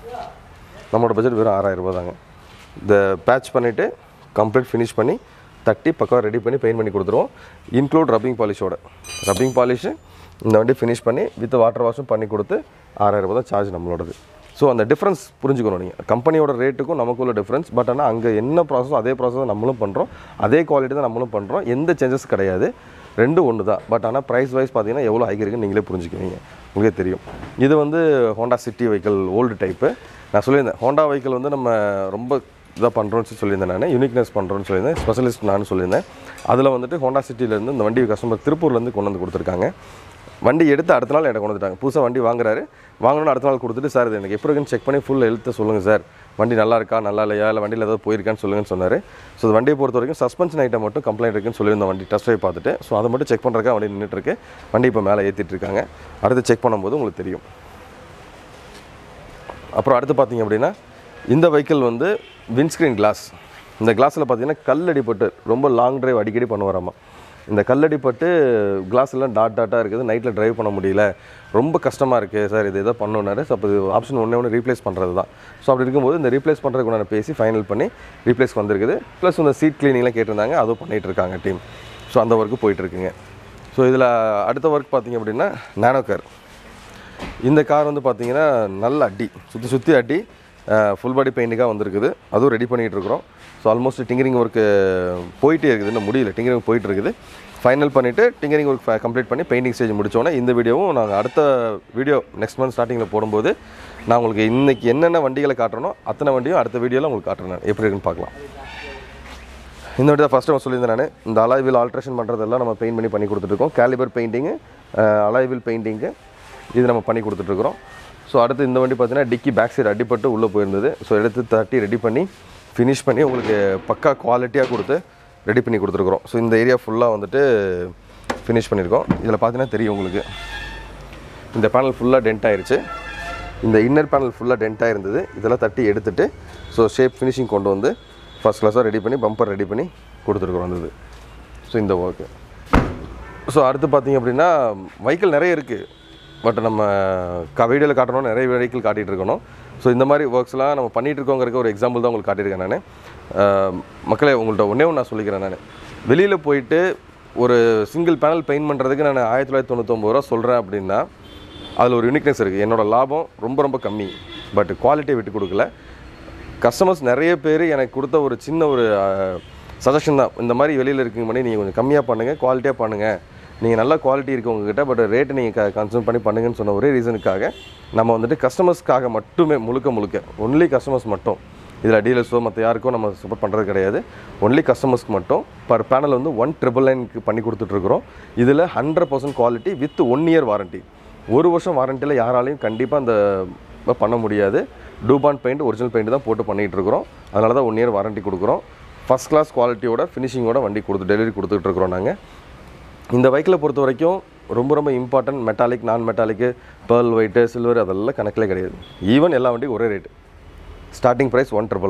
நம்மளோட பட்ஜெட் வெறும் ஆறாயிரம் ரூபாய் தாங்க இந்த பேட்ச் பண்ணிவிட்டு கம்ப்ளீட் ஃபினிஷ் பண்ணி தட்டி பக்கம் ரெடி பண்ணி பெயிண்ட் பண்ணி கொடுத்துருவோம் இன்க்ளூட் ரப்பிங் பாலிஷோட ரப்பிங் பாலிஷு இந்த வண்டி ஃபினிஷ் பண்ணி வித் வாட்டர் வாஷும் பண்ணி கொடுத்து ஆறாயிரம் ரூபாய் தான் சார்ஜ் நம்மளோடது ஸோ அந்த டிஃப்ரென்ஸ் புரிஞ்சுக்கணும் நீங்கள் கம்பெனியோட ரேட்டுக்கும் நமக்குள்ள டிஃப்ரென்ஸ் பட் ஆனால் அங்கே என்ன ப்ராசஸ் அதே ப்ராசஸ் தான் நம்மளும் பண்ணுறோம் அதே குவாலிட்டி தான் நம்மளும் பண்ணுறோம் எந்த சேஞ்சஸ் கிடையாது ரெண்டும் ஒன்று தான் பட் ஆனால் ப்ரைஸ் வைஸ் பார்த்தீங்கன்னா எவ்வளோ ஹைக் இருக்குன்னு நீங்களே புரிஞ்சுக்குவீங்க உங்களுக்கே தெரியும் இது வந்து Honda City vehicle old type நான் சொல்லியிருந்தேன் ஹோண்டா வெஹிக்கல் வந்து நம்ம ரொம்ப இதாக பண்ணுறோன்னு சொல்லியிருந்தேன் நான் யூனிக்னஸ் பண்ணுறோன்னு சொல்லியிருந்தேன் ஸ்பெஷலிஸ்ட் நான் சொல்லியிருந்தேன் அதில் வந்துட்டு ஹோண்டா சிட்டிலேருந்து இந்த வண்டி கஸ்டமர் திருப்பூர்லேருந்து கொண்டு வந்து கொடுத்துருக்காங்க வண்டி எடுத்து அடுத்த நாள் எனக்கு கொண்டு வந்துட்டாங்க புதுசாக வண்டி வாங்குறாரு வாங்கணும்னு அடுத்த நாள் கொடுத்துட்டு சார் இது எனக்கு எப்படி இருக்குன்னு செக் பண்ணி ஃபுல் ஹெல்த்தை சொல்லுங்கள் சார் வண்டி நல்லா இருக்கா நல்லா இல்லையா இல்லை வண்டியில் ஏதாவது போயிருக்கான்னு சொல்லுங்கன்னு சொன்னார் ஸோ இந்த வண்டியை பொறுத்த வரைக்கும் சஸ்பென்ஷன் ஐட்டம் மட்டும் கம்ப்ளைண்ட் இருக்குன்னு சொல்லியிருந்த வண்டி டெஸ்ட் ட்ரைவ் பார்த்துட்டு ஸோ அதை மட்டும் செக் பண்ணுறதுக்காக வண்டி நின்றுட்டு இருக்கு வண்டி இப்போ மேலே ஏற்றிட்டு இருக்காங்க அடுத்து செக் பண்ணும்போது உங்களுக்கு தெரியும் அப்புறம் அடுத்து பார்த்தீங்க அப்படின்னா இந்த வெஹிக்கிள் வந்து விண்ட்ஸ்க்ரீன் கிளாஸ் இந்த கிளாஸில் பார்த்தீங்கன்னா கல் அடிபட்டு ரொம்ப லாங் டிரைவ் அடிக்கடி பண்ணுவாராமா இந்த கல்லடிப்பட்டு கிளாஸ் எல்லாம் டாட் டாட்டாக இருக்குது நைட்டில் டிரைவ் பண்ண முடியல ரொம்ப கஷ்டமாக இருக்குது சார் இது எதோ பண்ணணுன்னாரு ஸோ அப்போ இது ஆப்ஷன் ஒன்றே ஒன்று ரீப்ளேஸ் பண்ணுறது தான் ஸோ அப்படி இருக்கும்போது இந்த ரீப்ளேஸ் பண்ணுறதுக்கு நான் பேசி ஃபைனல் பண்ணி ரீப்ளேஸ் வந்திருக்குது ப்ளஸ் இந்த சீட் க்ளீனிங்லாம் கேட்டிருந்தாங்க அதுவும் பண்ணிகிட்டு இருக்காங்க டீம் ஸோ அந்த ஒர்க்கு போயிட்டுருக்குங்க ஸோ இதில் அடுத்த ஒர்க் பார்த்தீங்க அப்படின்னா நானோ கார் இந்த கார் வந்து பார்த்தீங்கன்னா நல்ல அடி சுற்றி சுற்றி அடி ஃபுல் பாடி பெயிண்டிங்காக வந்திருக்குது அதுவும் ரெடி பண்ணிகிட்டு இருக்கிறோம் ஸோ ஆல்மோஸ்ட் டிங்கரிங் ஒர்க்கு போயிட்டே இருக்குது இன்னும் முடியல டிங்கரிங் போயிட்டு இருக்குது ஃபைனல் பண்ணிவிட்டு டிங்கரிங் ஒர்க் கம்ப்ளீட் பண்ணி பெயிண்டிங் ஸ்டேஜ் முடிச்சோன்னே இந்த வீடியோவும் நாங்கள் அடுத்த வீடியோ நெக்ஸ்ட் மந்த் ஸ்டார்டிங்கில் போடும்போது நான் உங்களுக்கு இன்றைக்கி என்னென்ன வண்டிகளை காட்டுறனோ அத்தனை வண்டியும் அடுத்த வீடியோவில் உங்களுக்கு காட்டுறேன் நான் எப்படி இருக்குன்னு பார்க்கலாம் இந்த வாட்டி தான் ஃபஸ்ட்டு டைம் சொல்லியிருந்தேன் நான் இந்த அலாய்வில் ஆல்ட்ரேஷன் பண்ணுறதெல்லாம் நம்ம பெயிண்ட் பண்ணி பண்ணி கொடுத்துட்ருக்கோம் கேலிபர் பெயிண்டிங்கு அலாய்வில் பெயிண்டிங்கு இது நம்ம பண்ணி கொடுத்துட்ருக்குறோம் ஸோ அடுத்து இந்த வண்டி பார்த்தீங்கன்னா டிக்கி பேக் சைடு அடிப்பட்டு உள்ளே போயிருந்தது ஸோ எடுத்து தட்டி ரெடி பண்ணி ஃபினிஷ் பண்ணி உங்களுக்கு பக்கா குவாலிட்டியாக கொடுத்து ரெடி பண்ணி கொடுத்துருக்குறோம் ஸோ இந்த ஏரியா ஃபுல்லாக வந்துட்டு ஃபினிஷ் பண்ணியிருக்கோம் இதில் பார்த்தீங்கன்னா தெரியும் உங்களுக்கு இந்த பேனல் ஃபுல்லாக டென்ட் ஆயிருச்சு இந்த இன்னர் பேனல் ஃபுல்லாக டென்ட்டாக இருந்தது இதெல்லாம் தட்டி எடுத்துட்டு ஸோ ஷேப் ஃபினிஷிங் கொண்டு வந்து ஃபஸ்ட் கிளாஸாக ரெடி பண்ணி பம்பர் ரெடி பண்ணி கொடுத்துருக்குறோம் வந்தது ஸோ இந்த ஒர்க்கு ஸோ அடுத்து பார்த்தீங்க அப்படின்னா வெஹிக்கிள் நிறைய இருக்குது பட் நம்ம க வீடியோவில் காட்டணும் நிறைய வெஹிக்கிள் காட்டிகிட்டு இருக்கணும் ஸோ இந்த மாதிரி ஒர்க்ஸ்லாம் நம்ம பண்ணிகிட்டு இருக்கோங்கிறதுக்கு ஒரு எக்ஸாம்பிள் தான் உங்களுக்கு காட்டியிருக்கேன் நான் மக்களே உங்கள்கிட்ட ஒன்றே ஒன்று நான் சொல்லிக்கிறேன் நான் வெளியில் போயிட்டு ஒரு சிங்கிள் பேனல் பெயிண்ட் பண்ணுறதுக்கு நான் ஆயிரத்தி தொள்ளாயிரத்தி தொண்ணூத்தொம்பது ரூபா சொல்கிறேன் அப்படின்னா அதில் ஒரு யூனிக்னஸ் இருக்குது என்னோடய லாபம் ரொம்ப ரொம்ப கம்மி பட் குவாலிட்டியை விட்டு கொடுக்கல கஸ்டமர்ஸ் நிறைய பேர் எனக்கு கொடுத்த ஒரு சின்ன ஒரு சஜஷன் தான் இந்த மாதிரி வெளியில் இருக்கீங்க பண்ணி நீங்கள் கொஞ்சம் கம்மியாக பண்ணுங்கள் குவாலிட்டியாக பண்ணுங்கள் நீங்கள் நல்ல குவாலிட்டி இருக்கு உங்ககிட்ட பட் ரேட்டு நீங்கள் க கன்சூம் பண்ணி பண்ணுங்கன்னு சொன்ன ஒரே ரீசனுக்காக நம்ம வந்துட்டு கஸ்டமர்ஸ்க்காக மட்டுமே முழுக்க முழுக்க ஒன்லி கஸ்டமர்ஸ் மட்டும் இதில் டீலர்ஸோ மற்ற யாருக்கோ நம்ம சப்போர்ட் பண்ணுறது கிடையாது ஒன்லி கஸ்டமர்ஸ்க்கு மட்டும் பர் பேனல் வந்து ஒன் ட்ரிபிள் நைனுக்கு பண்ணி கொடுத்துட்ருக்குறோம் இதில் hundred percent quality with one year warranty ஒரு வருஷம் வாரண்டியில் யாராலையும் கண்டிப்பாக அந்த பண்ண முடியாது டூபான் பெயிண்ட் ஒரிஜினல் பெயிண்ட் தான் போட்டு பண்ணிகிட்டு இருக்கிறோம் அதனால தான் ஒன் இயர் வாரண்ட்டி கொடுக்குறோம் ஃபஸ்ட் கிளாஸ் குவாலிட்டியோட ஃபினிஷிங்கோட வண்டி கொடுத்து டெலிவரி கொடுத்துட்டு இருக்கிறோம் நாங்கள் இந்த பைக்கில் பொறுத்த வரைக்கும் ரொம்ப ரொம்ப இம்பார்ட்டன்ட் மெட்டாலிக் நான் மெட்டாலிக்கு பேர்ல் ஒயிட்டு சில்வர் அதெல்லாம் கணக்கிலே கிடையாது ஈவன் எல்லா வண்டியும் ஒரே rate starting price one triple nine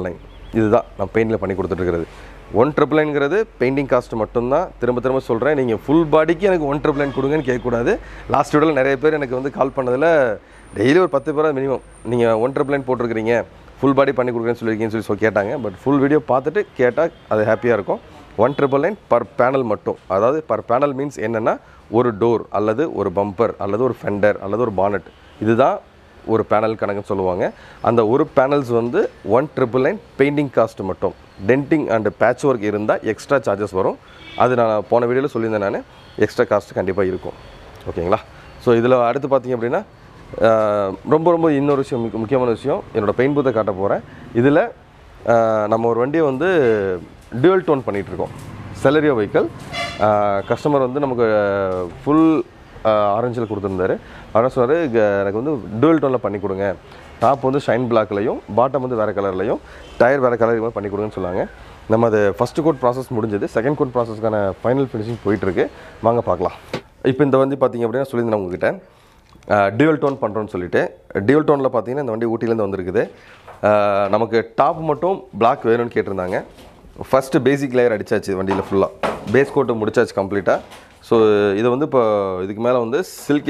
இதுதான் நான் பெயிண்டில் பண்ணி கொடுத்துட்ருக்கிறது ஒன் ட்ரிபிள் நைன்ங்கிறது பெயிண்டிங் காஸ்ட் மட்டும்தான் திரும்ப திரும்ப சொல்கிறேன் நீங்கள் ஃபுல் பாடிக்கு எனக்கு ஒன் ட்ரிபிள் நைன் கொடுங்கன்னு கேட்கக்கூடாது லாஸ்ட் வீடியோவில் நிறைய பேர் எனக்கு வந்து கால் பண்ணதில் டெய்லி ஒரு பத்து பேராக மினிமம் நீங்கள் ஒன் ட்ரிபிள் நைன் போட்டிருக்கிறீங்க ஃபுல் பாடி பண்ணி கொடுக்குறேன்னு சொல்லியிருக்கீங்கன்னு சொல்லி சொல்லி கேட்டாங்க பட் ஃபுல் வீடியோ பார்த்துட்டு கேட்டால் அது ஹாப்பியாக இருக்கும் one triple nine per panel மட்டும் அதாவது பர் பேனல் மீன்ஸ் என்னென்னா ஒரு டோர் அல்லது ஒரு பம்பர் அல்லது ஒரு ஃபெண்டர் அல்லது ஒரு பானட் இதுதான் ஒரு பேனல் கணக்குன்னு சொல்லுவாங்க அந்த ஒரு பேனல்ஸ் வந்து one triple nine painting cost மட்டும் டென்டிங் அண்ட் பேட்ச் ஒர்க் இருந்தால் எக்ஸ்ட்ரா சார்ஜஸ் வரும் அது நான் போன வீடியோவில் சொல்லியிருந்தேன் நான் எக்ஸ்ட்ரா காஸ்ட் கண்டிப்பாக இருக்கும் ஓகேங்களா ஸோ இதில் அடுத்து பார்த்தீங்க அப்படின்னா ஆஹ், ரொம்ப ரொம்ப இன்னொரு விஷயம் முக்கிய- முக்கியமான விஷயம் என்னோட பெயின் பூத்தை காட்ட போகிறேன் இதில் நம்ம ஒரு வண்டியை வந்து டியூவல் டோன் பண்ணிகிட்ருக்கோம் செலரியோ வெஹிக்கல் கஸ்டமர் வந்து நமக்கு ஃபுல் ஆரஞ்சில் கொடுத்துருந்தாரு அவர் சொன்னார் எனக்கு வந்து டூவல் டோனில் பண்ணி கொடுங்க டாப் வந்து ஷைன் பிளாக்லையும் பாட்டம் வந்து வேறு கலர்லையும் டயர் வேறு கலர் மாதிரி பண்ணி கொடுங்கன்னு சொன்னாங்க நம்ம அது ஃபஸ்ட்டு கோட் ப்ராசஸ் முடிஞ்சது செகண்ட் கோட் ப்ராசஸ்க்கான ஃபைனல் ஃபினிஷிங் போயிட்டுருக்கு வாங்க பார்க்கலாம் இப்போ இந்த வந்து பார்த்தீங்க அப்படின்னா சொல்லியிருந்தேன் உங்ககிட்ட டியூவல் டோன் பண்ணுறோன்னு சொல்லிட்டு டியூவல் டோனில் பார்த்தீங்கன்னா இந்த வண்டி ஊட்டிலேருந்து வந்திருக்குது அஹ், நமக்கு டாப் மட்டும் Black வேணும்னு கேட்டிருந்தாங்க ஃபஸ்ட்டு பேசிக் லேயர் அடிச்சாச்சு வண்டியில் ஃபுல்லாக பேஸ் கோட்டு முடிச்சாச்சு கம்ப்ளீட்டாக ஸோ இது வந்து இப்போ இதுக்கு மேலே வந்து சில்கி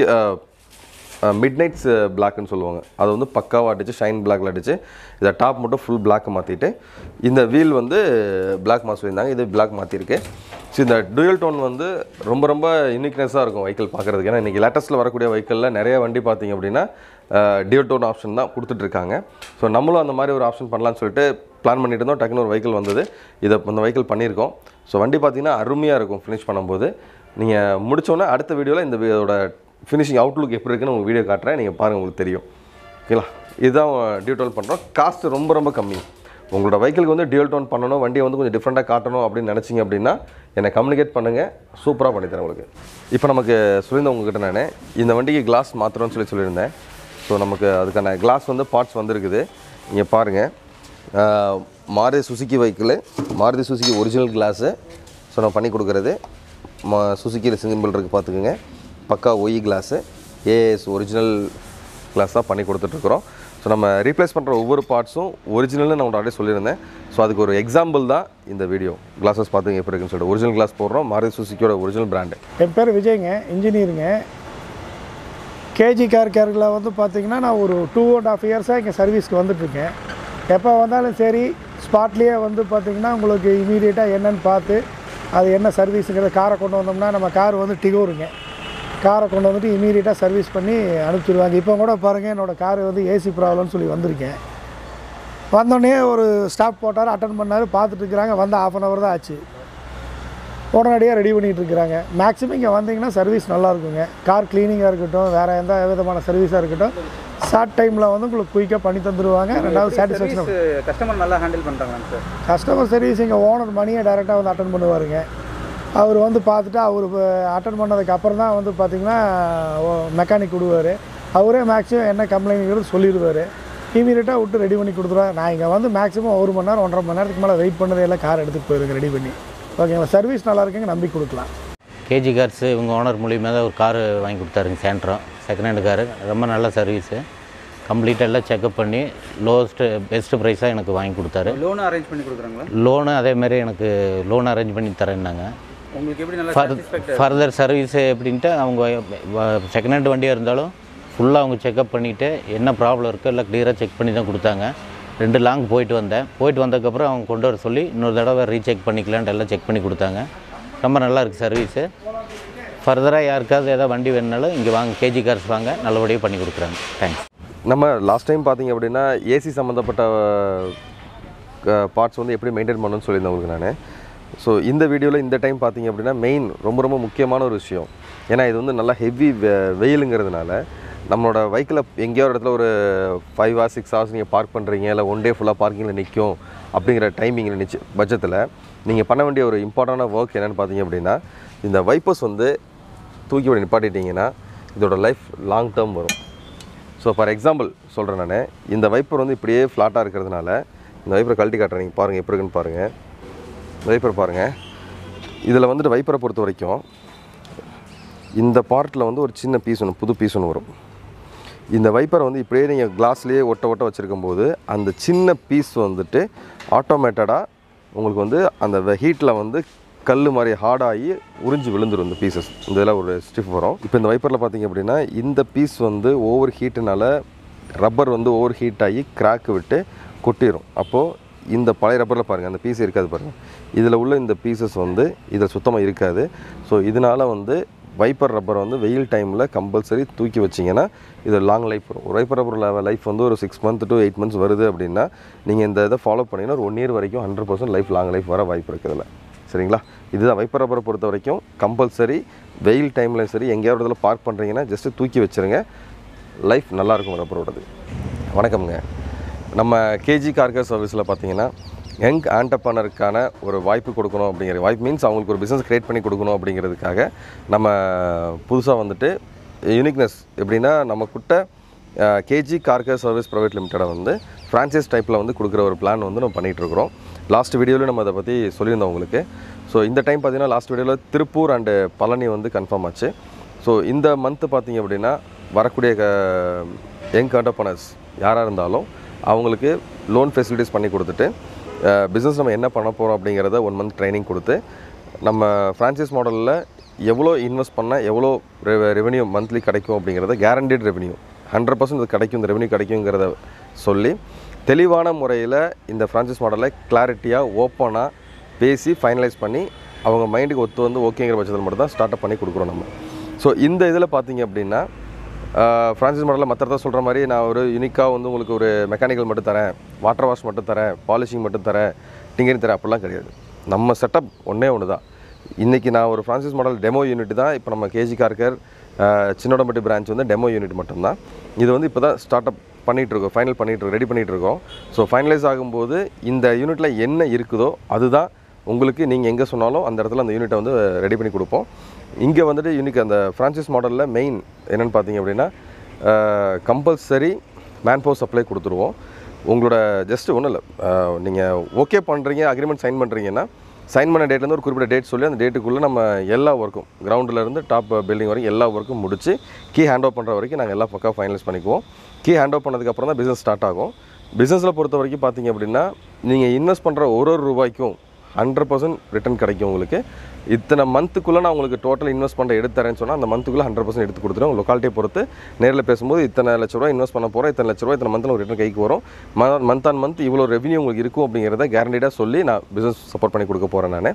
மிட் நைட்ஸ் பிளாக்னு சொல்லுவாங்க அதை வந்து பக்காவாக அடித்து ஷைன் பிளாக்ல அடித்து இதை டாப் மட்டும் ஃபுல் பிளாக் மாற்றிட்டு இந்த வீல் வந்து பிளாக் மாஸ் சொல்லியிருந்தாங்க இது பிளாக் மாற்றிருக்கு ஸோ இந்த டூயல் டோன் வந்து ரொம்ப ரொம்ப யூனிக்னஸாக இருக்கும் வெஹிக்கிள் பார்க்குறதுக்கு ஏன்னா இன்றைக்கி லேட்டஸ்ட்டில் வரக்கூடிய வெஹிக்கிளில் நிறைய வண்டி பார்த்தீங்க அப்படின்னா டியூல் டோன் ஆப்ஷன் தான் கொடுத்துட்ருக்காங்க ஸோ நம்மளும் அந்த மாதிரி ஒரு ஆப்ஷன் பண்ணலாம்னு சொல்லிட்டு பிளான் பண்ணிட்டு இருந்தோம் டக்குனு ஒரு வெஹிக்கிள் வந்தது இதை இந்த வெஹிக்கிள் பண்ணியிருக்கோம் ஸோ வண்டி பார்த்தீங்கன்னா அருமையாக இருக்கும் ஃபினிஷ் பண்ணும்போது நீங்கள் முடிச்சோன்னே அடுத்த வீடியோவில் இந்த இதோட ஃபினிஷிங் அவுட்லுக் எப்படி இருக்குன்னு உங்களுக்கு வீடியோ காட்டுறேன் நீங்கள் பாருங்கள் உங்களுக்கு தெரியும் ஓகேங்களா இதுதான் டியூட்டோல் பண்ணுறோம் காஸ்ட் ரொம்ப ரொம்ப கம்மி உங்களோட வெஹிக்கிளுக்கு வந்து டியூல் டோன் பண்ணணும் வண்டியை வந்து கொஞ்சம் டிஃப்ரெண்ட்டாக காட்டணும் அப்படின்னு நினச்சிங்க அப்படின்னா என்னை கம்யூனிகேட் பண்ணுங்கள் சூப்பராக பண்ணித்தரேன் உங்களுக்கு இப்போ நமக்கு சொல்லியிருந்தேன் உங்ககிட்ட நான் இந்த வண்டிக்கு கிளாஸ் மாற்றணும்னு சொல்லி சொல்லியிருந்தேன் ஸோ நமக்கு அதுக்கான கிளாஸ் வந்து பார்ட்ஸ் வந்திருக்குது இங்கே பாருங்கள் Maruti Suzuki vehicle Maruti Suzuki original glass so நான் பண்ணி கொடுக்குறது மா சுசுக்கியில் சிம்பிள் இருக்குது பார்த்துக்குங்க பக்கா ஒய் கிளாஸு ஏஎஸ் ஒரிஜினல் கிளாஸ் தான் பண்ணி கொடுத்துட்ருக்குறோம் ஸோ நம்ம ரீப்ளேஸ் பண்ணுற ஒவ்வொரு பார்ட்ஸும் ஒரிஜினல்னு நான் ஆல்ரெடி சொல்லியிருந்தேன் ஸோ அதுக்கு ஒரு எக்ஸாம்பிள் தான் இந்த வீடியோ கிளாஸஸ் பார்த்துங்க எப்படி இருக்குன்னு சொல்லிட்டு ஒரிஜினல் கிளாஸ் போடுறோம் மாருதி சுசுக்கியோட ஒரிஜினல் பிராண்டு என் பேர் விஜய்ங்க இன்ஜினியருங்க கேஜி கார் கேர்கில் வந்து பார்த்தீங்கன்னா நான் ஒரு டூ அண்ட் ஆஃப் இயர்ஸாக இங்கே சர்வீஸ்க்கு வந்துட்டுருக்கேன் எப்போ வந்தாலும் சரி ஸ்பாட்லேயே வந்து பார்த்தீங்கன்னா உங்களுக்கு இமீடியட்டாக என்னன்னு பார்த்து அது என்ன சர்வீஸுங்கிறத காரை கொண்டு வந்தோம்னா நம்ம கார் வந்து டிகோருங்க காரை கொண்டு வந்துட்டு இமீடியட்டாக சர்வீஸ் பண்ணி அனுப்பிச்சிடுவாங்க இப்போ கூட பாருங்கள் என்னோடய கார் வந்து ஏசி ப்ராப்ளம்னு சொல்லி வந்திருக்கேன் வந்தோடனே ஒரு ஸ்டாப் போட்டார் அட்டன் பண்ணார் பார்த்துட்டு இருக்கிறாங்க வந்து ஆஃப் அன் ஹவர் தான் ஆச்சு உடனடியாக ரெடி பண்ணிகிட்டு இருக்கிறாங்க மேக்ஸிமம் இங்கே வந்தீங்கன்னா சர்வீஸ் நல்லா இருக்குங்க கார் க்ளீனிங்காக இருக்கட்டும் வேறு எந்த விதமான சர்வீஸாக இருக்கட்டும் ஷார்ட் டைமில் வந்து உங்களுக்கு குயிக்காக பண்ணி தந்துடுவாங்க ரெண்டாவது சாட்டிஸ்ஃபேக்ஷன் சர்வீஸ் கஸ்டமர் நல்லா ஹேண்டில் பண்ணுறாங்களாங்க சார் கஸ்டமர் சர்வீஸ் இங்கே ஓனர் மணியை டைரெக்டாக வந்து அட்டன் பண்ணுவாருங்க அவர் வந்து பார்த்துட்டு அவர் அட்டன் பண்ணதுக்கு அப்புறம் தான் வந்து பார்த்திங்கன்னா மெக்கானிக் விடுவார் அவரே மேக்ஸிமம் என்ன கம்ப்ளைண்ட்ங்கிறது சொல்லிடுவார் இமீடியட்டாக விட்டு ரெடி பண்ணி கொடுத்துருவாங்க நான் இங்கே வந்து மேக்ஸிமம் ஒரு மணி நேரம் ஒன்றரை மணி நேரத்துக்கு மேலே வெயிட் பண்ணதே எல்லாம் கார் எடுத்துகிட்டு போயிருங்க ரெடி பண்ணி ஓகேங்களா சர்வீஸ் நல்லா இருக்குங்க நம்பி கொடுக்கலாம் கேஜி கார்ஸ் இவங்க ஓனர் மூலியமாக தான் ஒரு காரு வாங்கி கொடுத்தாருங்க சேண்ட்ரம் செகண்ட் ஹேண்ட் காரு ரொம்ப நல்ல சர்வீஸு கம்ப்ளீட்டாக எல்லாம் செக்அப் பண்ணி லோவஸ்ட்டு பெஸ்ட்டு ப்ரைஸாக எனக்கு வாங்கி கொடுத்தாரு லோனும் அரேஞ்ச் பண்ணி கொடுக்குறாங்களா லோனு அதேமாரி எனக்கு லோன் அரேஞ்ச் பண்ணி தரேன்னாங்க உங்களுக்கு எப்படி நல்லா ஃபர் சாட்டிஸ்ஃபேக்ட் ஃபர்தர் சர்வீஸ் எப்படின்ட்டு அவங்க செகண்ட் ஹேண்ட் வண்டியாக இருந்தாலும் ஃபுல்லாக அவங்க செக்அப் பண்ணிவிட்டு என்ன ப்ராப்ளம் இருக்கோ எல்லாம் க்ளியராக செக் பண்ணி தான் கொடுத்தாங்க ரெண்டு லாங் போயிட்டு வந்தேன் போயிட்டு வந்ததுக்கப்புறம் அவங்க கொண்டு வர சொல்லி இன்னொரு தடவை ரீசெக் பண்ணிக்கலான்ட்டு எல்லாம் செக் பண்ணி கொடுத்தாங்க ரொம்ப நல்லா இருக்குது சர்வீஸு ஃபர்தராக யாருக்காவது ஏதாவது வண்டி வேணுனாலும் இங்கே வாங்க கேஜி கார்ஸ் வாங்க நல்லபடியாக பண்ணி கொடுக்குறாங்க தேங்க்ஸ் நம்ம லாஸ்ட் டைம் பார்த்தீங்க அப்படின்னா ஏசி சம்மந்தப்பட்ட பார்ட்ஸ் வந்து எப்படி மெயின்டைன் பண்ணணும்னு சொல்லியிருந்தேன் உங்களுக்கு நான் ஸோ இந்த வீடியோவில் இந்த டைம் பார்த்தீங்க அப்படின்னா மெயின் ரொம்ப ரொம்ப முக்கியமான ஒரு விஷயம் ஏன்னா இது வந்து நல்லா ஹெவி வெயிலுங்கிறதுனால நம்மளோட வெஹிக்கிளை எங்கேயோ ஒரு இடத்துல ஒரு ஃபைவ் ஹவர்ஸ் சிக்ஸ் ஹவர்ஸ் நீங்கள் பார்க் பண்ணுறீங்க இல்லை ஒன் டே ஃபுல்லாக பார்க்கிங்கில் நிற்கும் அப்படிங்கிற டைமிங்கில் நிச்ச பட்சத்தில் நீங்கள் பண்ண வேண்டிய ஒரு இம்பார்ட்டண்டான ஒர்க் என்னென்னு பார்த்தீங்க அப்படின்னா இந்த வைப்பர்ஸ் வந்து தூக்கி விட நிப்பாட்டிட்டீங்கன்னா இதோட லைஃப் லாங் டேர்ம் வரும் ஸோ ஃபார் எக்ஸாம்பிள் சொல்கிறேன் நான் இந்த வைப்பர் வந்து இப்படியே ஃப்ளாட்டாக இருக்கிறதுனால இந்த வைப்பரை கழட்டி காட்டுறேன் நீங்கள் பாருங்கள் எப்படி இருக்குன்னு பாருங்கள் இந்த வைப்பர் பாருங்கள் இதில் வந்துட்டு வைப்பரை பொறுத்த வரைக்கும் இந்த பார்ட்டில் வந்து ஒரு சின்ன பீஸ் ஒன்று புது பீஸ் ஒன்று வரும் இந்த வைப்பரை வந்து இப்படியே நீங்கள் கிளாஸ்லேயே ஒட்ட ஒட்ட வச்சுருக்கும் போது அந்த சின்ன பீஸ் வந்துட்டு ஆட்டோமேட்டடாக உங்களுக்கு வந்து அந்த ஹீட்டில் வந்து கல் மாதிரி ஹார்டாகி உறிஞ்சி விழுந்துரும் இந்த பீசஸ் இந்த இதில் ஒரு ஸ்டிஃப் வரும் இப்போ இந்த வைப்பரில் பார்த்தீங்க அப்படின்னா இந்த பீஸ் வந்து ஓவர் ஹீட்டுனால ரப்பர் வந்து ஓவர் ஹீட் ஆகி கிராக் விட்டு கொட்டிடும் அப்போது இந்த பழைய ரப்பரில் பாருங்கள் அந்த பீஸ் இருக்காது பாருங்கள் இதில் உள்ள இந்த பீசஸ் வந்து இதில் சுத்தமாக இருக்காது ஸோ இதனால் வந்து வைப்பர் ரப்பர் வந்து வெயில் டைமில் கம்பல்சரி தூக்கி வச்சிங்கன்னா இது லாங் லைஃப் வரும் ஒரு வைப்பர் ரப்பர் லைஃப் வந்து ஒரு six month to eight months வருது அப்படின்னா நீங்கள் இந்த இதை ஃபாலோ பண்ணிங்கன்னா ஒரு ஒன் இயர் வரைக்கும் hundred percent life long life வர வாய்ப்பு இருக்குதுல்ல சரிங்களா இதுதான் வைப்பர் ரப்பரை பொறுத்த வரைக்கும் கம்பல்சரி வெயில் டைமில் சரி எங்கேயாவது இடத்துல பார்க் பண்ணுறீங்கன்னா ஜஸ்ட்டு தூக்கி வச்சுருங்க லைஃப் நல்லாயிருக்கும் ரப்பரோடது வணக்கம்ங்க நம்ம கேஜி கார்கர் சர்வீஸில் பார்த்தீங்கன்னா யங் ஆண்டர்பனருக்கான ஒரு வாய்ப்பு கொடுக்கணும் அப்படிங்கிற வாய்ப்பு மீன்ஸ் அவங்களுக்கு ஒரு பிஸ்னஸ் க்ரியேட் பண்ணி கொடுக்கணும் அப்படிங்கிறதுக்காக நம்ம புதுசாக வந்துட்டு யூனிக்னஸ் எப்படின்னா நம்ம கிட்ட கேஜி கார்கர் சர்வீஸ் ப்ரைவேட் லிமிட்டடை வந்து ஃப்ரான்ச்சைஸ் டைப்பில் வந்து கொடுக்குற ஒரு பிளான் வந்து நம்ம பண்ணிகிட்டு இருக்கிறோம் லாஸ்ட் வீடியோவில் நம்ம அதை பற்றி சொல்லியிருந்தோம் உங்களுக்கு ஸோ இந்த டைம் பார்த்தீங்கன்னா லாஸ்ட் வீடியோவில் திருப்பூர் அண்டு பழனி வந்து கன்ஃபார்ம் ஆச்சு ஸோ இந்த மந்த்து பார்த்தீங்க அப்படின்னா வரக்கூடிய யங் ஆண்டர்பனர்ஸ் யாராக இருந்தாலும் அவங்களுக்கு லோன் ஃபெசிலிட்டிஸ் பண்ணி கொடுத்துட்டு பிஸ்னஸ் நம்ம என்ன பண்ண போகிறோம் அப்படிங்கிறத ஒன் மந்த் ட்ரைனிங் கொடுத்து நம்ம ஃப்ரான்ச்சைஸ் மாடலில் எவ்வளோ இன்வெஸ்ட் பண்ணால் எவ்வளோ ரெவென்யூ மந்த்லி கிடைக்கும் அப்படிங்கிறத கேரண்டட் ரெவென்யூ ஹண்ட்ரட் பர்சன்ட் இது கிடைக்கும் இந்த ரெவென்யூ கிடைக்குங்கிறத சொல்லி தெளிவான முறையில் இந்த ஃப்ரான்ச்சைஸ் மாடலை கிளாரிட்டியாக ஓப்பனாக பேசி ஃபைனலைஸ் பண்ணி அவங்க மைண்டுக்கு ஒத்து வந்து ஓகேங்கிற பட்சத்தில் மட்டும் தான் ஸ்டார்ட் பண்ணி கொடுக்குறோம் நம்ம ஸோ இந்த இதில் பார்த்தீங்க அப்படின்னா ஃப்ரான்சிஸ் மாடலில் மற்ற இடத்துல சொல்கிற மாதிரி நான் ஒரு யூனிக்காக வந்து உங்களுக்கு ஒரு மெக்கானிக்கல் மட்டும் தரேன் வாட்டர் வாஷ் மட்டும் தரேன் பாலிஷிங் மட்டும் தரேன் டிங்கரிங் தரேன் அப்படிலாம் கிடையாது நம்ம செட்டப் ஒன்றே ஒன்று தான் இன்றைக்கி நான் ஒரு ஃப்ரான்சிஸ் மாடல் டெமோ யூனிட் தான் இப்போ நம்ம கேஜி கார்கர் சின்னோடம்பட்டி பிரான்ச் வந்து டெமோ யூனிட் மட்டும்தான் இது வந்து இப்போ தான் ஸ்டார்ட் அப் பண்ணிகிட்ருக்கோம் ஃபைனல் பண்ணிகிட்ருக்கோம் ரெடி பண்ணிகிட்ருக்கோம் ஸோ ஃபைனலைஸ் ஆகும்போது இந்த யூனிட்டில் என்ன இருக்குதோ அதுதான் உங்களுக்கு நீங்கள் எங்கே சொன்னாலும் அந்த இடத்துல அந்த யூனிட்டை வந்து ரெடி பண்ணி கொடுப்போம் இங்கே வந்துட்டு யூனிக் அந்த ஃப்ரான்ச்சைஸ் மாடலில் மெயின் என்னென்னு பார்த்தீங்க அப்படின்னா கம்பல்சரி மேன் பவர் சப்ளை கொடுத்துருவோம் உங்களோட ஜஸ்ட் ஒன்றும் இல்லை நீங்கள் ஓகே பண்ணுறீங்க அக்ரிமெண்ட் சைன் பண்ணுறீங்கன்னா சைன் பண்ண டேட்லேருந்து ஒரு குறிப்பிட்ட டேட் சொல்லி அந்த டேட்டுக்குள்ளே நம்ம எல்லா ஒர்க்கும் கிரவுண்டிலேருந்து டாப் பில்டிங் வரைக்கும் எல்லா ஒர்க்கும் முடிச்சு கீ ஹேண்ட் ஓவர் பண்ணுற வரைக்கும் நாங்கள் எல்லா பக்கம் ஃபைனலைஸ் பண்ணிக்குவோம் கீ ஹேண்ட் ஓவர் பண்ணதுக்கப்புறம் தான் பிஸ்னஸ் ஸ்டார்ட் ஆகும் பிஸ்னஸில் பொறுத்த வரைக்கும் பார்த்தீங்க அப்படின்னா நீங்கள் இன்வெஸ்ட் பண்ணுற ஒரு ஒரு ரூபாய்க்கும் ஹண்ட்ரட் பர்சன்ட் ரிட்டர்ன் கிடைக்கும் உங்களுக்கு இத்தனை மந்த்துக்குள்ளே நான் உங்களுக்கு டோட்டல் இன்வெஸ்ட் பண்ண எடுத்து தரேன்னு சொன்னால் அந்த மந்த்துக்குள்ளே ஹண்ட்ரட் பர்சன்ட் எடுத்து கொடுத்துருவோம் லொக்காலிட்டியை பொறுத்து நேரில் பேசும்போது இத்தனை லட்ச ரூபா இன்வெஸ்ட் பண்ண போகிறோம் இத்தனை லட்ச ரூபா இத்தனை மந்த்தில் ஒரு ரிட்டர்ன் கைக்கு வரும் மந்த் ஆன் மந்த் இவ்வளோ ரெவன்யூ உங்களுக்கு இருக்கும் அப்படிங்கிறத கேரண்டீடாக சொல்லி நான் பிஸ்னஸ் சப்போர்ட் பண்ணி கொடுக்க போகிறேன் நான்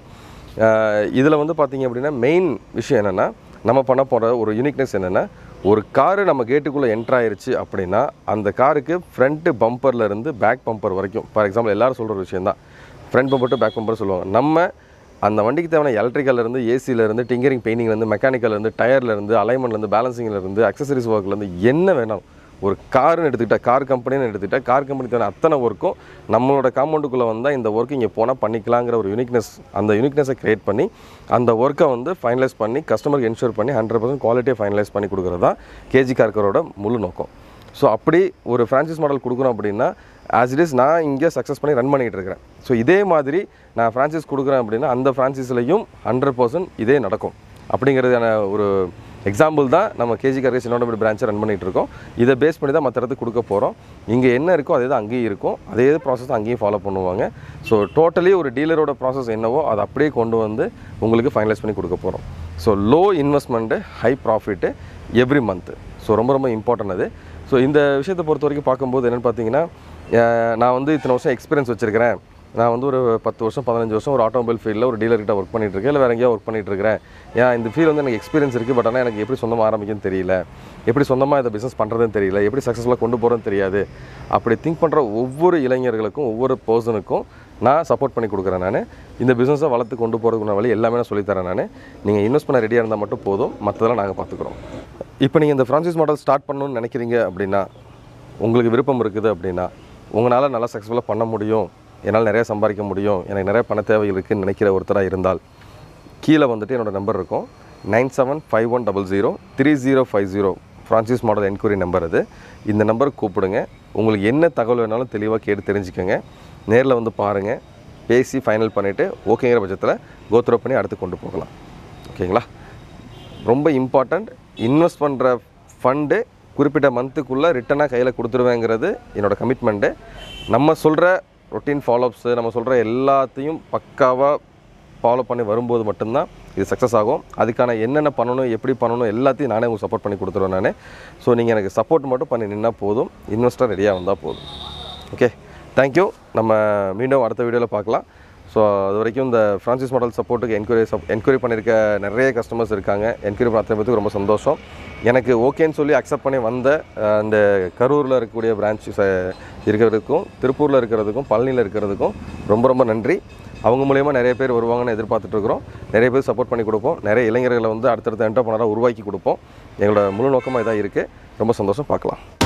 இதில் வந்து பார்த்தீங்க அப்படின்னா மெயின் விஷயம் என்னென்னா நம்ம பண்ண போகிற ஒரு யூனிக்னஸ் என்னென்னா ஒரு காரு நம்ம கேட்டுக்குள்ளே என்ட்ரு ஆயிருச்சு அப்படின்னா அந்த காருக்கு ஃப்ரண்ட்டு பம்பர்ல இருந்து பேக் பம்பர் வரைக்கும் ஃபார் எக்ஸாம்பிள் எல்லாரும் சொல்கிற விஷயம் தான் front bumper to back bumper சொல்லுவாங்க நம்ம அந்த வண்டிக்கு தேவையான எலக்ட்ரிக்கல்லேருந்து ஏசிலேருந்து டிங்கரிங் பெயிண்டிங்லேருந்து மெக்கானிக்கல்லேருந்து டயர்லேருந்து அலைன்மெண்ட்லேருந்து பேலன்சிங்லேருந்து அக்சசரிஸ் ஒர்க்லேருந்து என்ன வேணாலும் ஒரு கார்னு எடுத்துக்கிட்டால் கார் கம்பெனின்னு எடுத்துக்கிட்டால் கார் கம்பெனி தேவையான அத்தனை ஒர்க்கும் நம்மளோட காம்பவுண்டுக்குள்ளே வந்தால் இந்த ஒர்க் இங்கே போனால் பண்ணிக்கலாங்கிற ஒரு யூனிக்னஸ் அந்த யூனிக்னஸை க்ரியேட் பண்ணி அந்த ஒர்க்கை வந்து ஃபைனலைஸ் பண்ணி கஸ்டமருக்கு என்ஷூர் பண்ணி ஹண்ட்ரட் பர்சன்ட் குவாலிட்டியை ஃபைனலைஸ் பண்ணி கொடுக்குறது தான் கேஜி கார்கரோட முழு நோக்கம் ஸோ அப்படி ஒரு ஃப்ரான்ச்சைஸ் மாடல் கொடுக்குறோம் அப்படின்னா ஆஸ் இட் இஸ் நான் இங்கே சக்ஸஸ் பண்ணி ரன் பண்ணிகிட்டு இருக்கிறேன் ஸோ இதே மாதிரி நான் ஃப்ரான்ச்சைஸ் கொடுக்குறேன் அப்படின்னா அந்த ஃப்ரான்ச்சைஸ்லையும் ஹண்ட்ரட் பர்சன்ட் இதே நடக்கும் அப்படிங்கிறதான ஒரு எக்ஸாம்பிள் தான் நம்ம கேஜி கார்கே சின்னோடம்படி பிரான்ச்சை ரன் பண்ணிகிட்டு இருக்கோம் இதை பேஸ் பண்ணி தான் மற்ற இடத்துக்கு கொடுக்க போகிறோம் இங்கே என்ன இருக்கோ அதே தான் அங்கேயும் இருக்கும் அதே ப்ராசஸ் அங்கேயும் ஃபாலோ பண்ணுவாங்க ஸோ டோட்டலி ஒரு டீலரோட ப்ராசஸ் என்னவோ அதை அப்படியே கொண்டு வந்து உங்களுக்கு ஃபைனலைஸ் பண்ணி கொடுக்க போகிறோம் so low investment high profit every month so ரொம்ப ரொம்ப இம்பார்ட்டன்ட் அது ஸோ இந்த விஷயத்தை பொறுத்த வரைக்கும் பார்க்கும்போது என்னென்னு பார்த்தீங்கன்னா அஹ் நான் வந்து இத்தனை வருஷம் எக்ஸ்பீரியன்ஸ் வச்சுருக்கிறேன் நான் வந்து ஒரு பத்து வருஷம் பதினஞ்சு வருஷம் ஒரு ஆட்டோமொபைல் ஃபீல்டில் ஒரு டீலர்கிட்ட ஒர்க் பண்ணிட்டு இருக்கேன் இல்லை வேறு எங்கேயோ ஒர்க் பண்ணிட்டு இருக்கிறேன் ஏன் இந்த ஃபீல் வந்து எனக்கு எக்ஸ்பீரியன்ஸ் இருக்குது பட் ஆனால் எனக்கு எப்படி சொந்தமாக ஆரம்பிக்குன்னு தெரியல எப்படி சொந்தமாக இதை பிஸ்னஸ் பண்ணுறதுன்னு தெரியல எப்படி சக்ஸஸ்ஃபுல்லாக கொண்டு போகிறதுன்னு தெரியாது அப்படி திங்க் பண்ணுற ஒவ்வொரு இளைஞர்களுக்கும் ஒவ்வொரு பர்சனுக்கும் நான் சப்போர்ட் பண்ணி கொடுக்குறேன் நான் இந்த பிஸ்னஸை வளர்த்து கொண்டு போகிறதுக்குள்ள வழி எல்லாமே நான் சொல்லித்தரேன் நான் நீங்கள் இன்வெஸ்ட் பண்ண ரெடியாக இருந்தால் மட்டும் போதும் மற்றதெல்லாம் நாங்கள் பார்த்துக்குறோம் இப்போ நீங்கள் இந்த ஃப்ரான்ச்சைஸ் மாடல் ஸ்டார்ட் பண்ணணும்னு நினைக்கிறீங்க அப்படின்னா உங்களுக்கு விருப்பம் இருக்குது அப்படின்னா உங்களால் நல்லா சக்ஸஸ்ஃபுல்லாக பண்ண முடியும் என்னால் நிறைய சம்பாதிக்க முடியும் எனக்கு நிறைய பண தேவை இருக்குன்னு நினைக்கிற ஒருத்தராக இருந்தால் கீழே வந்துட்டு என்னோடய நம்பர் இருக்கும் nine seven five one double zero three zero five zero franchise model enquiry number அது இந்த நம்பருக்கு கூப்பிடுங்க உங்களுக்கு என்ன தகவல் வேணாலும் தெளிவாக கேட்டு தெரிஞ்சுக்கோங்க நேரில் வந்து பாருங்கள் பேசி ஃபைனல் பண்ணிவிட்டு ஓகேங்கிற பட்சத்தில் கோத்ரோ பண்ணி அடுத்து கொண்டு போகலாம் ஓகேங்களா ரொம்ப இம்பார்ட்டண்ட் இன்வெஸ்ட் பண்ணுற ஃபண்டு குறிப்பிட்ட மந்த்துக்குள்ளே ரிட்டனாக கையில் கொடுத்துருவேங்கிறது என்னோட கமிட்மெண்ட்டு நம்ம சொல்கிற ரொட்டீன் ஃபாலோஅப்ஸு நம்ம சொல்கிற எல்லாத்தையும் பக்காவாக ஃபாலோ பண்ணி வரும்போது மட்டும்தான் இது சக்ஸஸ் ஆகும் அதுக்கான என்னென்ன பண்ணணும் எப்படி பண்ணணும் எல்லாத்தையும் நானே உங்களுக்கு சப்போர்ட் பண்ணி கொடுத்துருவேன் நான் ஸோ நீங்கள் எனக்கு சப்போர்ட் மட்டும் பண்ணி நின்னால் போதும் இன்வெஸ்டர் ரெடியாக வந்தால் போதும் ஓகே தேங்க்யூ நம்ம மீண்டும் அடுத்த வீடியோவில் பார்க்கலாம் ஸோ அது வரைக்கும் இந்த ஃப்ரான்சிஸ் மாடல் சப்போர்ட்டுக்கு என்கொயரி சப் என்கொயரி பண்ணியிருக்க நிறைய கஸ்டமர்ஸ் இருக்காங்க என்கொயரி பண்ண அத்தனை பேத்துக்கு ரொம்ப சந்தோஷம் எனக்கு ஓகேன்னு சொல்லி அக்செப்ட் பண்ணி வந்த அஹ், அந்த கரூரில் இருக்கக்கூடிய பிரான்ச் இருக்கிறதுக்கும் திருப்பூரில் இருக்கிறதுக்கும் பழனியில் இருக்கிறதுக்கும் ரொம்ப ரொம்ப நன்றி அவங்க மூலயமா நிறைய பேர் வருவாங்கன்னு எதிர்பார்த்துட்டு இருக்கிறோம் நிறைய பேர் சப்போர்ட் பண்ணி கொடுப்போம் நிறைய இளைஞர்களை வந்து அடுத்தடுத்த என்டர்பனராக உருவாக்கி கொடுப்போம் எங்களோட முழு நோக்கமாக இதாக இருக்குது ரொம்ப சந்தோஷம் பார்க்கலாம்